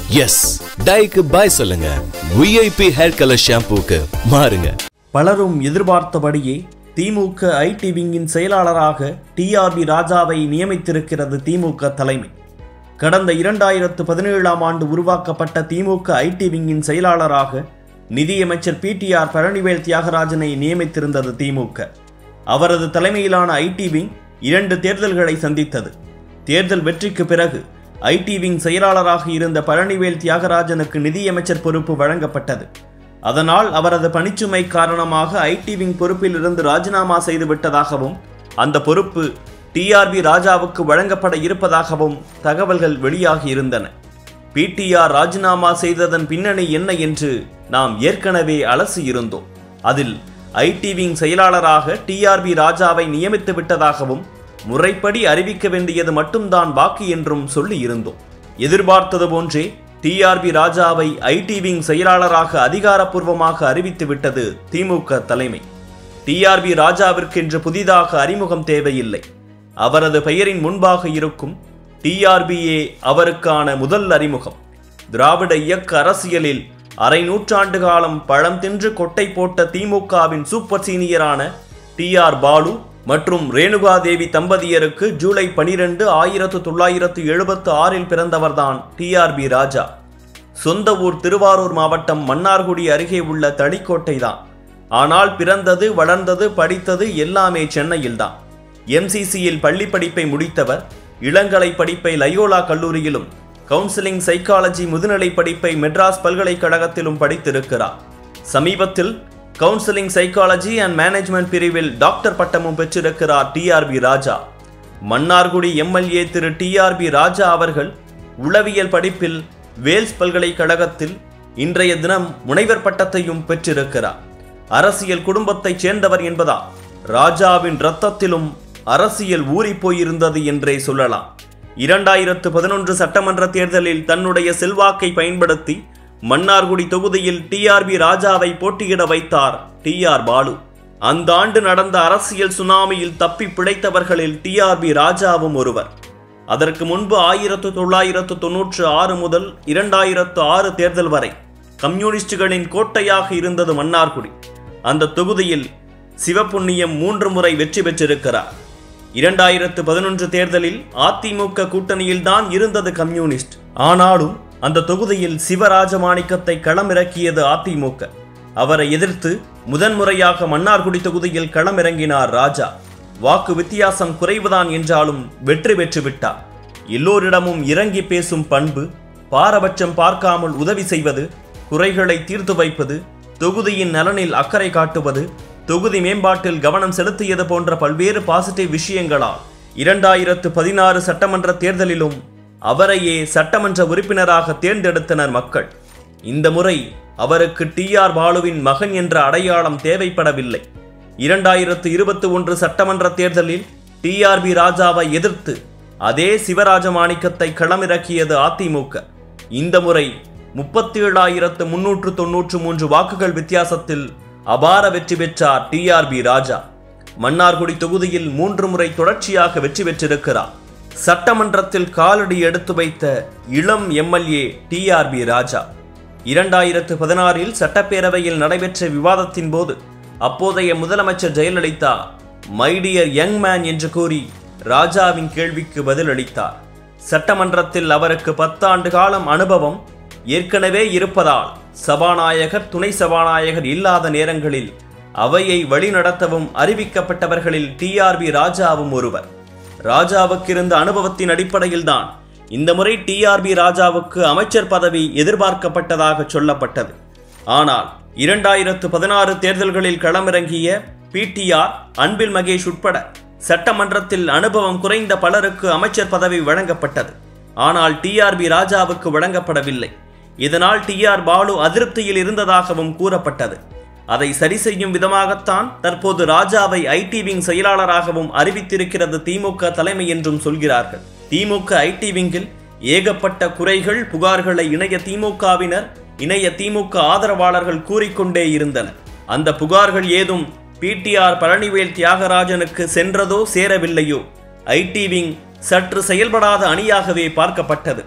S டைக்கு பாய் சொல்லுங்க VIP hair colour ஷாம்பூக்கு மாறுங்க பலரும் எதிர்பார்த்தபடியே திமுக ஐடி விங்கின் செயலாளராக டிஆர்பி ராஜாவை நியமித்திருக்கிறது திமுக தலைமை கடந்த இரண்டாயிரத்து பதினேழாம் ஆண்டு உருவாக்கப்பட்ட திமுக ஐடி விங்கின் செயலாளராக நிதியமைச்சர் பிடிஆர் பழனிவேல் தியாகராஜனை நியமித்திருந்தது திமுக அவரது தலைமையிலான ஐடி விங் இரண்டு தேர்தல்களை சந்தித்தது தேர்தல் வெற்றிக்கு பிறகு ஐடி விங் செயலாளராக இருந்த பழனிவேல் தியாகராஜனுக்கு நிதியமைச்சர் பொறுப்பு வழங்கப்பட்டது அதனால் அவரது பணிச்சுமை காரணமாக ஐடி விங் பொறுப்பில் இருந்து ராஜினாமா செய்து விட்டதாகவும் அந்த பொறுப்பு டிஆர்பி ராஜாவுக்கு வழங்கப்பட இருப்பதாகவும் தகவல்கள் வெளியாகி இருந்தன பிடிஆர் ராஜினாமா செய்ததன் பின்னணி என்ன என்று நாம் ஏற்கனவே அலசி இருந்தோம் அதில் ஐடி விங் செயலாளராக டிஆர்பி ராஜாவை நியமித்து விட்டதாகவும் முறைப்படி அறிவிக்க வேண்டியது மட்டும்தான் பாக்கி என்றும் சொல்லி இருந்தோம் எதிர்பார்த்தது போன்றே டிஆர்பி ராஜாவை ஐடி விங் செயலாளராக அதிகாரப்பூர்வமாக அறிவித்து விட்டது திமுக தலைமை டிஆர்பி ராஜாவிற்கென்று புதிதாக அறிமுகம் தேவையில்லை அவரது பெயரின் முன்பாக இருக்கும் டிஆர்பிஏ அவருக்கான முதல் அறிமுகம் திராவிட இயக்க அரசியலில் அரை நூற்றாண்டு காலம் பழம் தின்று கொட்டை போட்ட திமுகவின் சூப்பர் சீனியரான டிஆர் பாலு மற்றும் ரேணுகாதேவி தம்பதியருக்கு ஜூலை பனிரெண்டு ஆயிரத்து தொள்ளாயிரத்து எழுபத்து ஆறில் பிறந்தவர்தான் டிஆர்பி ராஜா சொந்த ஊர் திருவாரூர் மாவட்டம் மன்னார்குடி அருகே உள்ள தளிக்கோட்டை தான் ஆனால் பிறந்தது வளர்ந்தது படித்தது எல்லாமே சென்னையில்தான் எம்சிசியில் பள்ளி படிப்பை முடித்தவர் இளங்கலை படிப்பை லயோலா கல்லூரியிலும் கவுன்சிலிங் சைக்காலஜி முதுநிலை படிப்பை மெட்ராஸ் பல்கலைக்கழகத்திலும் படித்திருக்கிறார் சமீபத்தில் கவுன்சிலிங் சைக்காலஜி அண்ட் மேனேஜ்மெண்ட் பிரிவில் டாக்டர் பட்டமும் பெற்றிருக்கிறார் TRB Raja Mannargudi MLA Thiru TRB Raja அவர்கள் உளவியல் படிப்பில் வேல்ஸ் பல்கலைக்கழகத்தில் இன்றைய தினம் முனைவர் பட்டத்தையும் பெற்றிருக்கிறார் அரசியல் குடும்பத்தைச் சேர்ந்தவர் என்பதால் ராஜாவின் இரத்தத்திலும் அரசியல் ஊறிப் போயிருந்தது என்றே சொல்லலாம் இரண்டாயிரத்து பதினொன்று சட்டமன்ற தேர்தலில் தன்னுடைய செல்வாக்கை பயன்படுத்தி மன்னார்குடி தொகுதியில் டிஆர்பி ராஜாவை போட்டியிட வைத்தார் டிஆர் பாலு அந்த ஆண்டு நடந்த அரசியல் சுனாமியில் தப்பி பிழைத்தவர்களில் டிஆர்பி ராஜாவும் ஒருவர் அதற்கு முன்பு ஆயிரத்து தொள்ளாயிரத்து தொன்னூற்று ஆறு முதல் இரண்டாயிரத்து ஆறு தேர்தல் வரை கம்யூனிஸ்டுகளின் கோட்டையாக இருந்தது மன்னார்குடி அந்த தொகுதியில் சிவப்புண்ணியம் மூன்று முறை வெற்றி பெற்றிருக்கிறார் இரண்டாயிரத்து பதினொன்று தேர்தலில் அதிமுக கூட்டணியில்தான் இருந்தது கம்யூனிஸ்ட் ஆனாலும் அந்த தொகுதியில் சிவராஜமாணிக்கத்தை களமிறக்கியது அதிமுக அவரை எதிர்த்து முதன்முறையாக மன்னார்குடி தொகுதியில் களமிறங்கினார் ராஜா வாக்கு வித்தியாசம் குறைவுதான் என்றாலும் வெற்றி பெற்று விட்டார் எல்லோரிடமும் இறங்கி பேசும் பண்பு பாரபட்சம் பார்க்காமல் உதவி செய்வது குறைகளை தீர்த்து வைப்பது தொகுதியின் நலனில் அக்கறை காட்டுவது தொகுதி மேம்பாட்டில் கவனம் செலுத்தியது போன்ற பல்வேறு பாசிட்டிவ் விஷயங்களால் இரண்டாயிரத்து பதினாறு சட்டமன்ற தேர்தலிலும் அவரையே சட்டமன்ற உறுப்பினராக தேர்ந்தெடுத்தனர் மக்கள் இந்த முறை அவருக்கு டிஆர் பாலுவின் மகன் என்ற அடையாளம் தேவைப்படவில்லை இரண்டாயிரத்து இருபத்தி ஒன்று சட்டமன்ற தேர்தலில் டிஆர்பி ராஜாவை எதிர்த்து அதே சிவராஜமாணிக்கத்தை களமிறக்கியது அதிமுக இந்த முறை முப்பத்தி ஏழாயிரத்து முன்னூற்று தொன்னூற்று மூன்று வாக்குகள் வித்தியாசத்தில் அபார வெற்றி பெற்றார் டிஆர்பி ராஜா மன்னார்குடி தொகுதியில் மூன்று முறை தொடர்ச்சியாக வெற்றி பெற்றிருக்கிறார் சட்டமன்றத்தில் காலடி எடுத்து வைத்த இளம் எம்எல்ஏ டிஆர்பி ராஜா இரண்டாயிரத்து பதினாறில் சட்டப்பேரவையில் நடைபெற்ற விவாதத்தின் போது அப்போதைய முதலமைச்சர் ஜெயலலிதா மைடியர் யங் மேன் என்று கூறி ராஜாவின் கேள்விக்கு பதிலளித்தார் சட்டமன்றத்தில் அவருக்கு பத்தாண்டு காலம் அனுபவம் ஏற்கனவே இருப்பதால் சபாநாயகர் துணை சபாநாயகர் இல்லாத நேரங்களில் அவையை வழிநடத்தவும் அறிவிக்கப்பட்டவர்களில் டிஆர்பி ராஜாவும் ஒருவர் ராஜாவுக்கு இருந்த அனுபவத்தின் அடிப்படையில்தான் இந்த முறை டிஆர்பி ராஜாவுக்கு அமைச்சர் பதவி எதிர்பார்க்கப்பட்டதாக சொல்லப்பட்டது ஆனால் இரண்டாயிரத்து பதினாறு தேர்தல்களில் களமிறங்கிய பிடிஆர் அன்பில் மகேஷ் உட்பட சட்டமன்றத்தில் அனுபவம் குறைந்த பலருக்கு அமைச்சர் பதவி வழங்கப்பட்டது ஆனால் டிஆர்பி ராஜாவுக்கு வழங்கப்படவில்லை இதனால் டிஆர் பாலு அதிருப்தியில் இருந்ததாகவும் கூறப்பட்டது அதை சரி செய்யும் விதமாகத்தான் தற்போது ராஜாவை ஐடி விங் செயலாளராகவும் அறிவித்திருக்கிறது திமுக தலைமை என்றும் சொல்கிறார்கள் திமுக ஐடி விங்கில் ஏகப்பட்ட குறைகள் புகார்களை இணைய திமுகவினர் இணைய திமுக ஆதரவாளர்கள் கூறிக்கொண்டே இருந்தனர் அந்த புகார்கள் ஏதும் பிடிஆர் பழனிவேல் தியாகராஜனுக்கு சென்றதோ சேரவில்லையோ ஐடி விங் சற்று செயல்படாத அணியாகவே பார்க்கப்பட்டது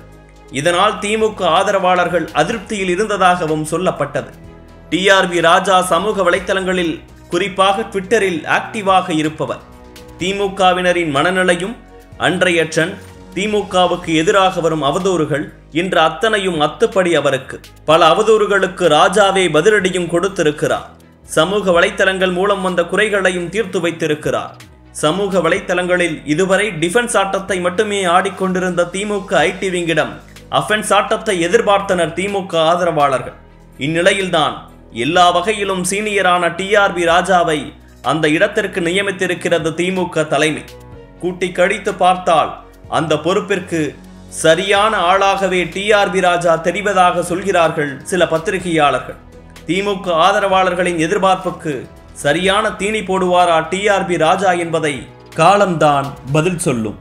இதனால் திமுக ஆதரவாளர்கள் அதிருப்தியில் இருந்ததாகவும் சொல்லப்பட்டது டிஆர்பி ராஜா சமூக வலைத்தளங்களில் குறிப்பாக ட்விட்டரில் ஆக்டிவாக இருப்பவர் திமுகவினரின் மனநிலையும் அன்றைய ட்ரெண்ட் திமுகவுக்கு எதிராக வரும் அவதூறுகள் இன்று அத்தனையும் அத்துப்படி அவருக்கு பல அவதூறுகளுக்கு ராஜாவே பதிலடியும் கொடுத்திருக்கிறார் சமூக வலைத்தளங்கள் மூலம் வந்த குறைகளையும் தீர்த்து வைத்திருக்கிறார் சமூக வலைத்தளங்களில் இதுவரை டிஃபென்ஸ் ஆட்டத்தை மட்டுமே ஆடிக்கொண்டிருந்த திமுக ஐடி விங்கிடம் அஃபென்ஸ் ஆட்டத்தை எதிர்பார்த்தனர் திமுக ஆதரவாளர்கள் இந்நிலையில்தான் எல்லா வகையிலும் சீனியரான டிஆர்பி ராஜாவை அந்த இடத்திற்கு நியமித்திருக்கிறது திமுக தலைமை கூட்டி கழித்து பார்த்தால் அந்த பொறுப்பிற்கு சரியான ஆளாகவே டிஆர்பி ராஜா தெரிவதாக சொல்கிறார்கள் சில பத்திரிகையாளர்கள் திமுக ஆதரவாளர்களின் எதிர்பார்ப்புக்கு சரியான தீனி போடுவாரா டிஆர்பி ராஜா என்பதை காலம்தான் பதில் சொல்லும்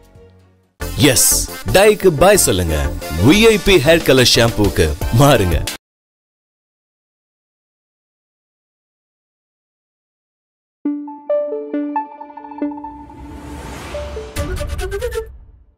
எஸ் டைக்கு பாய் சொல்லுங்க விஐபி ஹேர் கலர் ஷாம்பூக்கு மாறுங்க